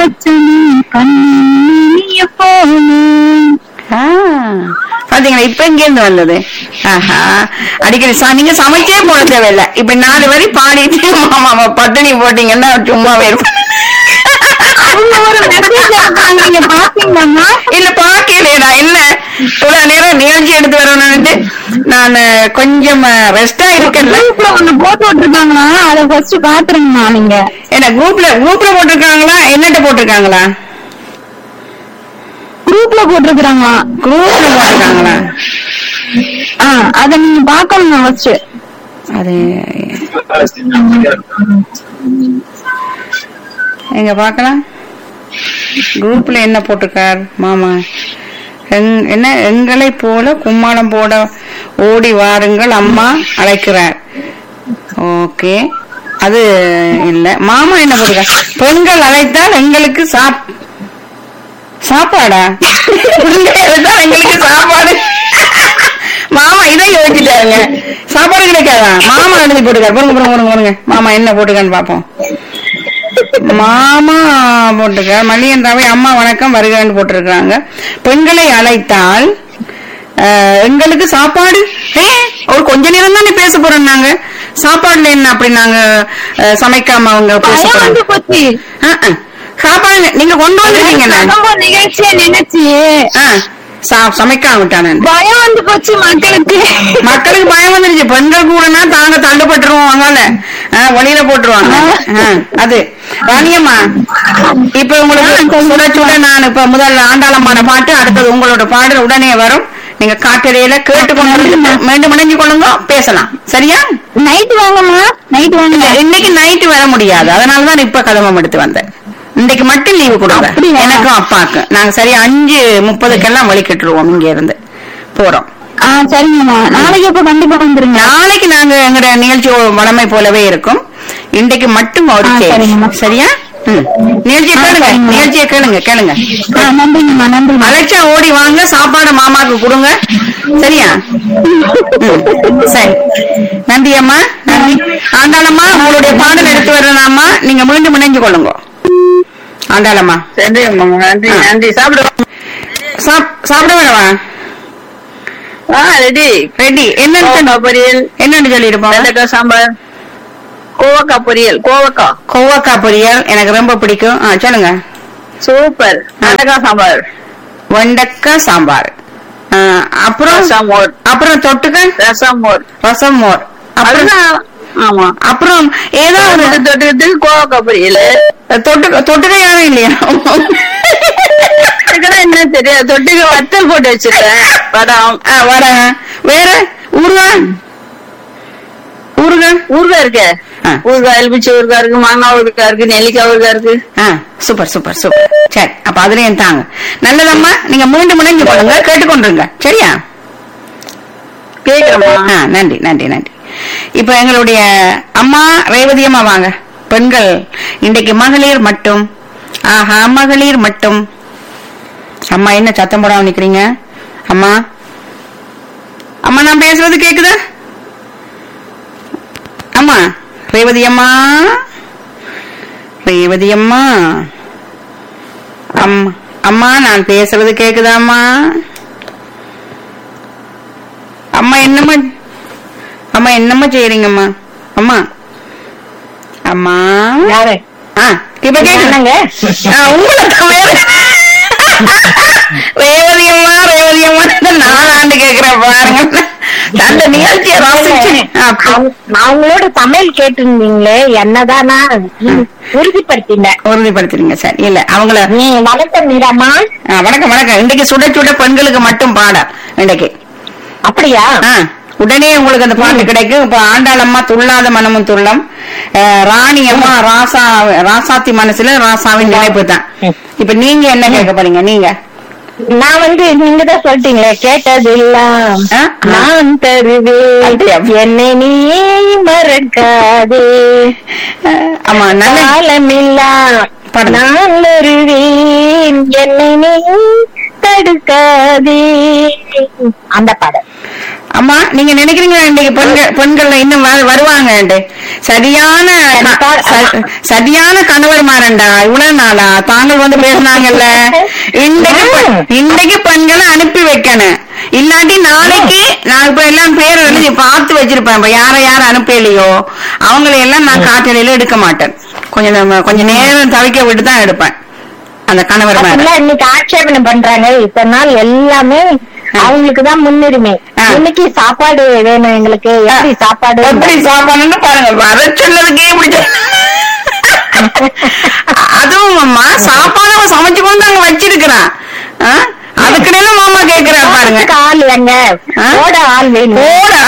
பச்சனி கண்ணிய போனேன் ஆ, பாத்தீங்களா இப்ப எங்க இருந்து வந்தது ஆஹா அடிக்கடி சா- நீங்க சமைச்சே போட தேவையில்ல இப்ப நாலு வரி பாடிட்டு மாமா மாமா பட்டினி போட்டீங்கன்னா சும்மாவே இருப்பேன் அவங்க ஒரு மெசேஜ் அனுப்புறாங்க நீங்க பாத்தீங்களாம்மா இல்ல பாக்கலையா இல்ல இவ்வளவு நேரம் நிகழ்ச்சி எடுத்து வரணும்னு நான் கொஞ்சம் ரெஸ்டா இருக்கேன்ல குரூப்ல ஒண்ணு போட்டு விட்டுருக்காங்களா அதை ஃபர்ஸ்ட் பாத்துருங்கம்மா நீங்க என்ன குரூப்ல குரூப்ல போட்டிருக்காங்களா என்னட்ட போட்டிருக்காங்களா குரூப்ல போட்டிருக்காங்களா குரூப்ல போட்டிருக்காங்களா ஆ அத நீங்க பாக்கணும் ஃபர்ஸ்ட் அது எங்க பார்க்கலாம் குரூப்ல என்ன போட்டிருக்கார் மாமா எங்- என்ன எங்களை போல கும்மாளம் போட ஓடி வாருங்கள் அம்மா அழைக்கிறார் ஓகே அது இல்ல மாமா என்ன போட்டிருக்கார் பெண்கள் அழைத்தால் எங்களுக்கு சாப் சாப்பாடா பெண்கள் அழைத்தால் எங்களுக்கு சாப்பாடு மாமா இதை யோசிச்சுட்டாருங்க சாப்பாடு கிடைக்காதா மாமா எழுதி போட்டுக்காரு பாருங்க பாருங்க பாருங்க பாருங்க மாமா என்ன போட்டுக்கான்னு பாப்போம் மாமா போட்டுக்க மல்லியந்தாவை அம்மா வணக்கம் வருகிறேன்னு போட்டிருக்காங்க பெண்களை அழைத்தால் அஹ், எங்களுக்கு சாப்பாடு ஏ ஒரு கொஞ்ச நேரம் தானே பேச போறோம் நாங்க சாப்பாடுல என்ன அப்படி நாங்க அஹ், சமைக்காம அவங்க பேச பயம் வந்து போறோம் போச்சு அஹ், அஹ். சாப்பாடு நீங்க கொண்டு வந்துருக்கீங்க நம்ம நிகழ்ச்சியை நினைச்சு சமைக்காம விட்டானு பயம் வந்து போச்சு மக்களுக்கு மக்களுக்கு பயம் வந்துருச்சு பெண்கள் கூடனா தாங்க தள்ளுபட்டுருவோம் அங்கால ஆஹ், வழியில போட்டுருவாங்க ஆஹ், அது ராணியம்மா இப்ப உங்களுக்கு சுட சுட நான் இப்ப முதல்ல ஆண்டாளம்மான பாட்டு அடுத்தது உங்களோட பாடல் உடனே வரும் நீங்க காட்டறையில கேட்டு கொண்டு மீண்டும் இணைஞ்சு கொள்ளுங்க பேசலாம் சரியா நைட் வாங்கம்மா நைட் வாங்க இன்னைக்கு நைட்டு வர முடியாது அதனாலதான் இப்ப கதவம் எடுத்து வந்தேன் இன்னைக்கு மட்டும் லீவு கொடுங்க அப்படியா? எனக்கும் அப்பாக்கு நாங்க சரியா அஞ்சு முப்பதுக்கெல்லாம் வழிகட்டுருவோம் இங்க இருந்து போறோம் ஆ சரிங்கம்மா நாளைக்கு அப்ப கண்டிப்பா வந்துருங்க நாளைக்கு நாங்க எங்கட நிகழ்ச்சி வளமை போலவே இருக்கும் இன்றைக்கு மட்டும் ஒரு ஆ, change. சரிங்கம்மா. சரியா ம். நிகழ்ச்சியை ஆ, கேளுங்க சரிங்கம்மா. நிகழ்ச்சியை கேளுங்க கேளுங்க ஆ நன்றிங்கம்மா நன்றிம்மா அழைச்சா ஓடி வாங்க சாப்பாடு மாமாக்கு கொடுங்க சரியா ம். சரி நன்றி அம்மா நன்றி ஆண்டாளம்மா உங்களுடைய பாடல் எடுத்து வரலாமா நீங்க மீண்டும் இணைஞ்சு கொள்ளுங்க ஆண்டாளம்மா நன்றி அம்மா நன்றி ஆ. நன்றி சாப்பிடுவோம் சாப்- சாப்பிட வேணவா ஆ ரெடி ரெடி என்னன்னு கோவக்காய் பொரியல் என்னன்னு சொல்லிருப்போம் வெண்டைக்காய் சாம்பார் கோவக்காய் பொரியல் கோவக்காய் கோவக்காய் பொரியல் எனக்கு ரொம்ப பிடிக்கும் ஆ சொல்லுங்க சூப்பர் வெண்டைக்காய் சாம்பார் வெண்டைக்காய் சாம்பார் ஆ, அப்புறம் ரசம் மோர் அப்புறம் தொட்டுக்க ரசம் மோர் ரசம் மோர் அப்புறம் அதுதான் ஆமா அப்புறம் ஏதோ ஒரு தொட்டு தொட்டுக்கிறதுக்கு கோவக்காய் பொரியல் தொட்டுக்க தொட்டுக்க யாரும் இல்லையா தொட்டுக்கனா என்ன தெரியாது தொட்டுக்க வத்தல் போட்டு வச்சிருக்கேன் படம் ஆ, வரேன் வேற ஊறுகாய் ஊறுகாய் ஊறுகாய் இருக்கு ஆ. ஊறுகாய் எலுமிச்சை ஊறுகாய் இருக்கு மாங்காய் ஊறுகாய் இருக்கு நெல்லிக்காய் ஊறுகாய் இருக்கு ஆ சூப்பர் சூப்பர் சூப்பர் சரி அப்ப அதுலயும் தாங்க நல்லதம்மா நீங்க மீண்டும் இணைஞ்சு போடுங்க கேட்டுக்கொண்டுருங்க சரியா கேக்குறேம்மா ஆ நன்றி நன்றி நன்றி இப்ப எங்களுடைய அம்மா ரேவதி அம்மா வாங்க பெண்கள் இன்றைக்கு மகளிர் மட்டும் ஆஹா மகளிர் மட்டும் அம்மா என்ன சத்தம் போடாம நிக்கிறீங்க அம்மா அம்மா நான் பேசுறது கேக்குதா அம்மா ரேவதி அம்மா ரேவதி அம்மா அம்மா அம்மா நான் பேசுறது கேக்குதா அம்மா அம்மா என்னம்மா அம்மா என்னம்மா செய்யறீங்கம்மா அம்மா அம்மா யாரு ஆ இப்ப கேக்குதாங்க உங்களை தவிர ரேவதி அம்மா ரேவதி அம்மா நான் ஆண்டு கேக்குறேன் பாருங்க அந்த நிகழ்ச்சியை ரசிச்சு ஆ, அவங்களோட சமையல் கேட்டிருந்தீங்களே என்னதானா உறுதிப்படுத்தினேன் உறுதிப்படுத்துறீங்க சார் இல்ல அவங்கள நீ வணக்கம் மீராமா ஆ, வணக்கம் வணக்கம் இன்றைக்கு சுட சுட பெண்களுக்கு மட்டும் பாடம் இன்றைக்கு அப்படியா ஆ, உடனே உங்களுக்கு அந்த பாட்டு கிடைக்கும் இப்ப ஆண்டாளம்மா துள்ளாத மனமும் துள்ளம் அஹ், ராணி அம்மா ராசா ராசாத்தி மனசுல ராசாவின் நினைப்பு தான் இப்ப நீங்க என்ன கேட்க போறீங்க நீங்க நான் வந்து நீங்க தான் சொல்லிட்டீங்களே கேட்டதெல்லாம் ஆ? நான் தருவேன் அப்படியா? என்னை நீ மறக்காதே அஹ், ஆமா நல்ல காலமில்லா பாடுங்க. நான் வருவேன் என்னை நீ தடுக்காதே அந்த பாடல் அம்மா நீங்க நினைக்கிறீங்களா இன்னைக்கு பெண்கள் பெண்கள்ல இன்னும் வ- வருவாங்கன்ட்டு சரியான கண்டிப்பா. ச- சரியான கணவர்மாரண்டா இவ்வளவு நாளா தாங்கள் வந்து பேசினாங்கல்ல இன்றைக்கு பெ- இன்றைக்கு பெண்களை அனுப்பி வைக்கணும் இல்லாட்டி நாளைக்கு நான் இப்ப எல்லாம் பேர் எழுதி பார்த்து வச்சிருப்பேன் இப்ப யார யார அனுப்பலையோ அவங்களை எல்லாம் நான் காட்டலையில எடுக்க மாட்டேன் கொஞ்சம் நம்ம- கொஞ்சம் நேரம் தவிக்க விட்டு தான் எடுப்பேன் அந்த கணவர்மார அப்படிலாம் இன்னைக்கு ஆட்சேபனை பண்றாங்க இத்தனை நாள் எல்லாமே அவங்களுக்கு தான் முன்னுரிமை ஆ. இன்னைக்கு சாப்பாடு வேணும் எங்களுக்கு எப்படி சாப்பாடு எப்படி சாப்பாடுன்னு பாருங்க வர சொன்னதுக்கே பிடிச்ச அதுவும் அம்மா சாப்பாடு அவன் சமைச்சு கொண்டு அங்க வச்சிருக்கிறான் ஆ? அதுக்குன்னு மாமா கேக்குறாரு பாருங்க சாப்பாட்டுக்கு ஆள் எங்க ஆ? போட ஆள் வேணும் போடா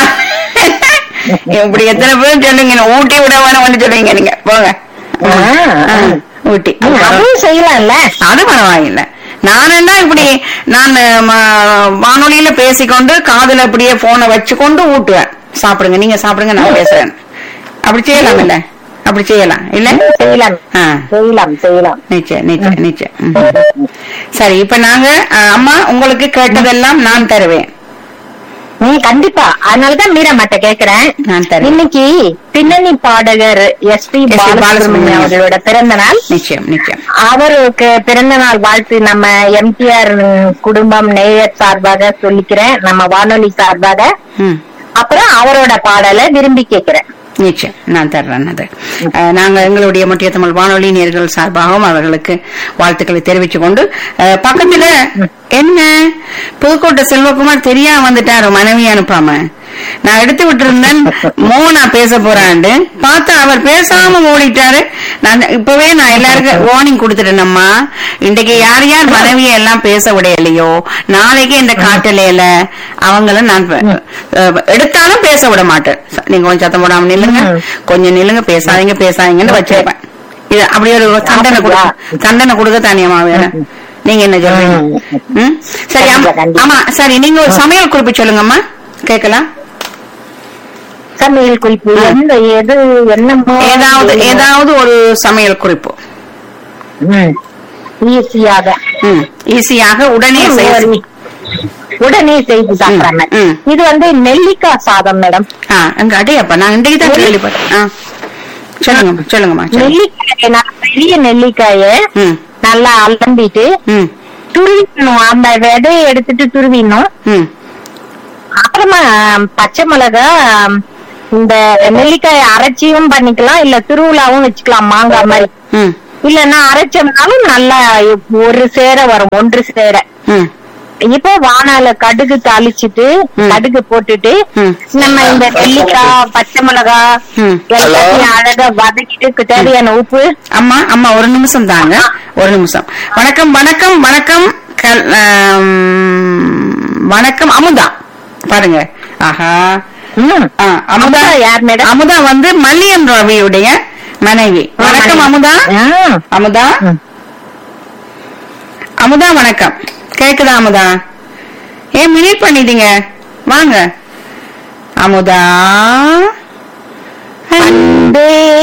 இப்படி எத்தனை பேர் சொல்லுங்க ஊட்டி விட வேணும் வந்து சொல்லுவீங்க நீங்க போங்க ஆ, ஆ, ஆ. ஊட்டி நீ அதுவும் செய்யலாம்ல அது பரவாயில்ல நானேண்டா இப்படி நான் ம- வானொலியில பேசிக்கொண்டு காதுல அப்படியே போனை வச்சுக்கொண்டு ஊட்டுவேன் சாப்பிடுங்க நீங்க சாப்பிடுங்க நான் பேசுறேன் அப்படி செய்யலாம் இல்ல அப்படி செய்யலாம் இல்ல செய்யலாம் ஆ. செய்யலாம் செய்யலாம் நிச்சயம் நிச்சயம் நிச்சயம் ம். சரி இப்ப நாங்க அஹ், அம்மா உங்களுக்கு கேட்டதெல்லாம் நான் தருவேன் நீ கண்டிப்பா அதனாலதான் மீரா மாட்ட கேக்குறேன் நான் தருவேன் இன்னைக்கு பின்னணி பாடகர் S P S. P. Balasubrahmanyam Balasubrahmanyam. அவர்களோட பிறந்த நாள் நிச்சயம் நிச்சயம் அவருக்கு பிறந்த நாள் வாழ்த்து நம்ம எம்டிஆர் குடும்பம் நேயர் சார்பாக சொல்லிக்கிறேன் நம்ம வானொலி சார்பாக ம் அப்புறம் அவரோட பாடலை விரும்பி கேக்குறேன் நிச்சயம் நான் தர்றேன் அது அஹ், நாங்க எங்களுடைய முட்டிய தமிழ் வானொலி நேர்கள் சார்பாகவும் அவர்களுக்கு வாழ்த்துக்களை தெரிவித்துக் கொண்டு அஹ், பக்கத்துல என்ன புதுக்கோட்டை செல்வகுமார் தெரியாம வந்துட்டாரு மனைவி அனுப்பாம நான் எடுத்து விட்டிருந்தேன் மோனா பேச போறாண்டு பார்த்தா அவர் பேசாம ஓடிட்டாரு நான் இப்பவே நான் எல்லாருக்கும் வார்னிங் கொடுத்துட்டேனம்மா இன்றைக்கு யார் யார் மனைவியை எல்லாம் பேச விடையலையோ நாளைக்கு இந்த காட்டலையில அவங்கள நான் ப- அஹ், எடுத்தாலும் பேச விட மாட்டேன் ச- நீங்க கொஞ்சம் சத்தம் போடாம நில்லுங்க கொஞ்சம் நில்லுங்க பேசாதீங்க பேசாதீங்கன்னு வச்சிருப்பேன் இது அப்படி ஒரு தண்டனை கொடுக்க தண்டனை கொடுக்க தானியம்மா வேணும் நீங்க என்ன சொல்றீங்க ம்? சரி ஆமா கண்டிப்பா, கண்டிப்பா. ஆமா சரி நீங்க ஒரு சமையல் குறிப்பு சொல்லுங்கம்மா கேட்கலாம் சமையல் குறிப்பு எந்த எது என்னமோ ஏதாவது ஏதாவது ஒரு சமையல் குறிப்பு ம். ஈஸியாக ம் ஈஸியாக உடனே செய்ய உடனே செய்து சாப்பிடுறாங்க ம். இது வந்து நெல்லிக்காய் சாதம் மேடம் ஆ அங்க அடையப்பா நான் இன்றைக்கு தான் கேள்விப்பட்டேன் ஆ சொல்லுங்கம்மா சொல்லுங்கம்மா சொல்லுங்க நெல்லிக்காய நல்ல பெரிய நெல்லிக்காய ம் நல்லா அலம்பிட்டு ம் துருவிடணும் அந்த விதையை எடுத்துட்டு துருவிடணும் ம் அப்புறமா பச்சை மிளகா இந்த நெல்லிக்காயை அரைச்சியும் பண்ணிக்கலாம் இல்ல திருவிழாவும் வச்சுக்கலாம் மாங்காய் மாதிரி ம் இல்லன்னா அரைச்சோம்னாலும் நல்லா ஒரு சேர வரும் ஒன்று சேர ம் இப்போ வானால கடுகு தாளிச்சிட்டு ம். கடுகு போட்டுட்டு ம். நம்ம இந்த நெல்லிக்காய் பச்சை மிளகா ம். எல்லாத்தையும் அழகா வதக்கிட்டு தேவையான உப்பு அம்மா அம்மா ஒரு நிமிஷம் தாங்க ஒரு நிமிஷம் வணக்கம் வணக்கம் வணக்கம் கல்- ஆம், வணக்கம் அமுதா பாருங்க ஆஹா ம். ஆ, அமுதா அமுதா யார் மேடம்? அமுதா வந்து மல்லியன் ரவியுடைய மனைவி வணக்கம் அமுதா ஆ. அமுதா ம். அமுதா வணக்கம் கேக்குதா அமுதா ஏன் மினிட் பண்ணிட்டீங்க வாங்க அமுதா அன்பே